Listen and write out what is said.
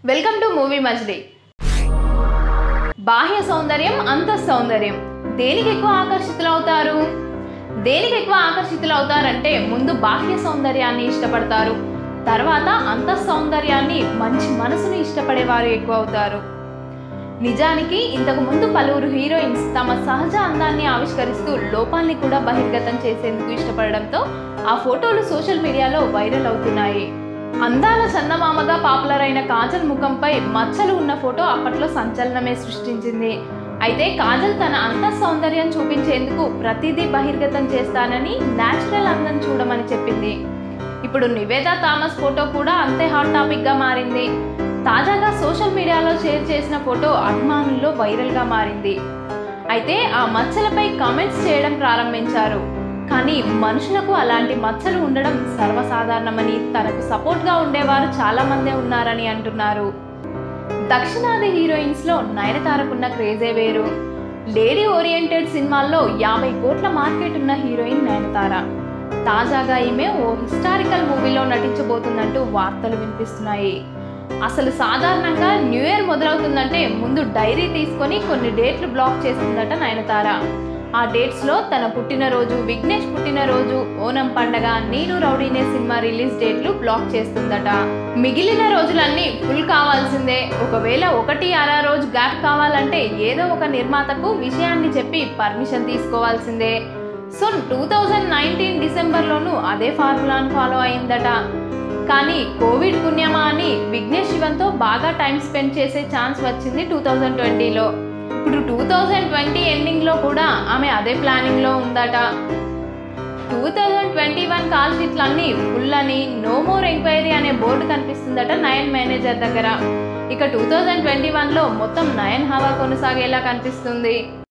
welcome to movie Majili బాహ్య సౌందర్యం అంతః సౌందర్యం దేనికి ఎక్కువ ఆకర్షితులవుతారు దేనికి ఎక్కువ ఆకర్షితులవుతారంటే ముందు బాహ్య సౌందర్యాన్ని ఇష్టపడతారు తర్వాత అంతః సౌందర్యాన్ని మంచి మనసును ఇష్టపడేవారు ఎక్కువ అవుతారు నిజానికి ఇంతకు ముందు పలువురు హీరోయిన్స్ తమ సహజ అందాన్ని ఆవిష్కరిస్తూ లోపాల్ని కూడా బహిర్గతం చేసేందుకు ఇష్టపడడంతో ఆ ఫోటోలు సోషల్ మీడియాలో వైరల్ అవుతున్నాయి అందాల చందమామగా పాపులర్ అయిన కాజల్ ముఖంపై మచ్చలు ఉన్న ఫోటో అప్పట్లో సంచలనమే సృష్టించింది అయితే కాజల్ తన అంత సౌందర్యం చూపించేందుకు ప్రతిదీ బహిర్గతం చేస్తానని నేచురల్ అందం చూడమని చెప్పింది ఇప్పుడు నివేదా థామస్ ఫోటో కూడా అంతే హాట్ టాపిక్గా మారింది తాజాగా సోషల్ మీడియాలో షేర్ చేసిన ఫోటో అభిమానుల్లో వైరల్గా మారింది అయితే ఆ మచ్చలపై కామెంట్స్ చేయడం ప్రారంభించారు కానీ మనుషులకు అలాంటి మచ్చలు ఉండడం సర్వసాధారణమని తనకు సపోర్ట్గా ఉండేవారు చాలామందే ఉన్నారని అంటున్నారు దక్షిణాది హీరోయిన్స్లో నయనతారకున్న క్రేజే వేరు లేడీ ఓరియంటెడ్ సినిమాల్లో యాభై కోట్ల మార్కెట్ ఉన్న హీరోయిన్ నయనతార తాజాగా ఈమె ఓ హిస్టారికల్ మూవీలో నటించబోతుందంటూ వార్తలు వినిపిస్తున్నాయి అసలు సాధారణంగా న్యూ ఇయర్ మొదలవుతుందంటే ముందు డైరీ తీసుకొని కొన్ని డేట్లు బ్లాక్ చేస్తుందట నయనతార ఆ డేట్స్లో తన పుట్టినరోజు విఘ్నేష్ పుట్టినరోజు ఓనం పండగ నేను రౌడీనే సినిమా రిలీజ్ డేట్లు బ్లాక్ చేస్తుందట మిగిలిన రోజులన్నీ ఫుల్ కావాల్సిందే ఒకవేళ ఒకటి అరా రోజు గ్యాప్ కావాలంటే ఏదో ఒక నిర్మాతకు విషయాన్ని చెప్పి పర్మిషన్ తీసుకోవాల్సిందే సో టూ థౌజండ్ నైన్టీన్ డిసెంబర్లోనూ అదే ఫార్ములాను ఫాలో అయిందట కానీ కోవిడ్ పుణ్యమా అని విఘ్నేష్ శివన్తో బాగా టైం స్పెండ్ చేసే ఛాన్స్ వచ్చింది టూ థౌజండ్ ట్వంటీలో ఇప్పుడు టూ థౌజండ్ ట్వంటీ ఎండింగ్లో కూడా ఆమె అదే ప్లానింగ్లో ఉందట two thousand twenty one call షీట్లన్నీ ఫుల్ అని నో మోర్ ఎంక్వైరీ అనే బోర్డు కనిపిస్తుందట నయన్ మేనేజర్ దగ్గర ఇక టూ థౌజండ్ ట్వంటీ వన్లో మొత్తం నయన్ హవా కొనసాగేలా కనిపిస్తుంది